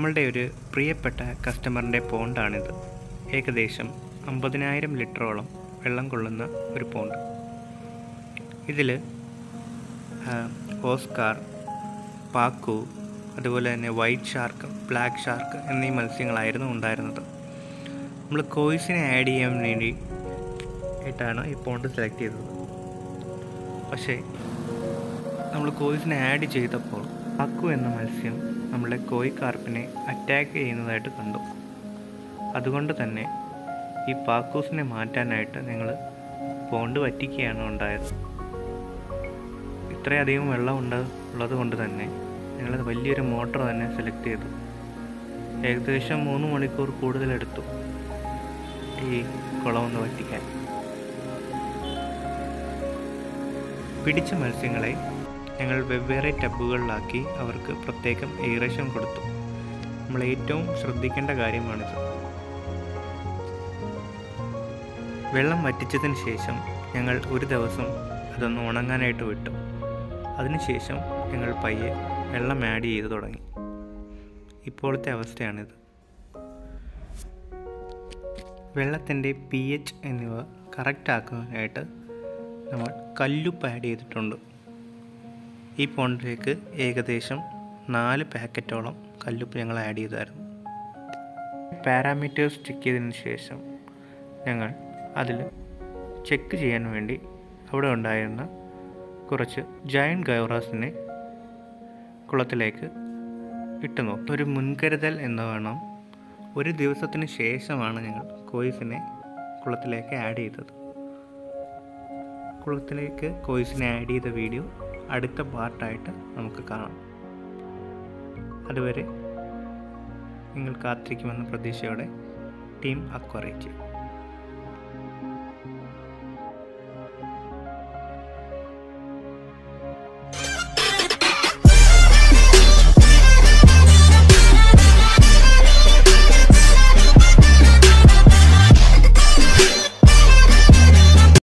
നമ്മളുടെ ഒരു പ്രിയപ്പെട്ട കസ്റ്റമറിൻ്റെ പോണ്ടാണിത് ഏകദേശം അമ്പതിനായിരം ലിറ്ററോളം വെള്ളം കൊള്ളുന്ന ഒരു പോണ്ട് ഇതിൽ ഓസ്കാർ പാക്കു അതുപോലെ തന്നെ വൈറ്റ് ഷാർക്ക് ബ്ലാക്ക് ഷാർക്ക് എന്നീ മത്സ്യങ്ങളായിരുന്നു ഉണ്ടായിരുന്നത് നമ്മൾ കോയ്സിനെ ആഡ് ചെയ്യാൻ വേണ്ടി ആയിട്ടാണ് ഈ പോണ്ട് സെലക്ട് ചെയ്തത് പക്ഷേ നമ്മൾ കോയ്സിനെ ആഡ് ചെയ്തപ്പോൾ പാക്കു എന്ന മത്സ്യം നമ്മളെ കോയി കാർപ്പിനെ അറ്റാക്ക് ചെയ്യുന്നതായിട്ട് കണ്ടു അതുകൊണ്ട് തന്നെ ഈ പാക്കൂസിനെ മാറ്റാനായിട്ട് ഞങ്ങൾ പോണ്ട് വറ്റിക്കുകയാണ് ഉണ്ടായത് ഇത്രയധികം വെള്ളം ഉണ്ട് ഉള്ളത് കൊണ്ട് തന്നെ ഞങ്ങൾ വലിയൊരു മോട്ടർ തന്നെ സെലക്ട് ചെയ്തു ഏകദേശം മൂന്ന് മണിക്കൂർ കൂടുതലെടുത്തു ഈ കുളമൊന്ന് വറ്റിക്കാൻ പിടിച്ച മത്സ്യങ്ങളെ ഞങ്ങൾ വെവ്വേറെ ടബുകളിലാക്കി അവർക്ക് പ്രത്യേകം എയറേഷൻ കൊടുത്തു നമ്മൾ ഏറ്റവും ശ്രദ്ധിക്കേണ്ട കാര്യമാണിത് വെള്ളം വറ്റിച്ചതിന് ശേഷം ഞങ്ങൾ ഒരു ദിവസം അതൊന്ന് ഉണങ്ങാനായിട്ട് വിട്ടു അതിനുശേഷം ഞങ്ങൾ പയ്യെ വെള്ളം ആഡ് ചെയ്ത് തുടങ്ങി ഇപ്പോഴത്തെ അവസ്ഥയാണിത് വെള്ളത്തിൻ്റെ പി എച്ച് എന്നിവ കറക്റ്റ് ആക്കാനായിട്ട് നമ്മൾ കല്ലുപ്പ് ആഡ് ചെയ്തിട്ടുണ്ട് ഈ പോണ്ടിലേക്ക് ഏകദേശം നാല് പാക്കറ്റോളം കല്ലുപ്പ് ഞങ്ങൾ ആഡ് ചെയ്തായിരുന്നു പാരാമീറ്റേഴ്സ് ചെക്ക് ചെയ്തതിന് ശേഷം ഞങ്ങൾ അതിൽ ചെക്ക് ചെയ്യാൻ വേണ്ടി അവിടെ ഉണ്ടായിരുന്ന കുറച്ച് ജയൻ ഗൗറാസിനെ കുളത്തിലേക്ക് ഇട്ട് നോക്കി ഒരു മുൻകരുതൽ എന്ന് വേണം ഒരു ദിവസത്തിന് ശേഷമാണ് ഞങ്ങൾ കോയിസിനെ കുളത്തിലേക്ക് ആഡ് ചെയ്തത് കുളത്തിലേക്ക് കോയിസിനെ ആഡ് ചെയ്ത വീഡിയോ അടുത്ത പാർട്ടായിട്ട് നമുക്ക് കാണാം അതുവരെ നിങ്ങൾ കാത്തിരിക്കുമെന്ന പ്രതീക്ഷയോടെ ടീം അക്വറേറ്റ്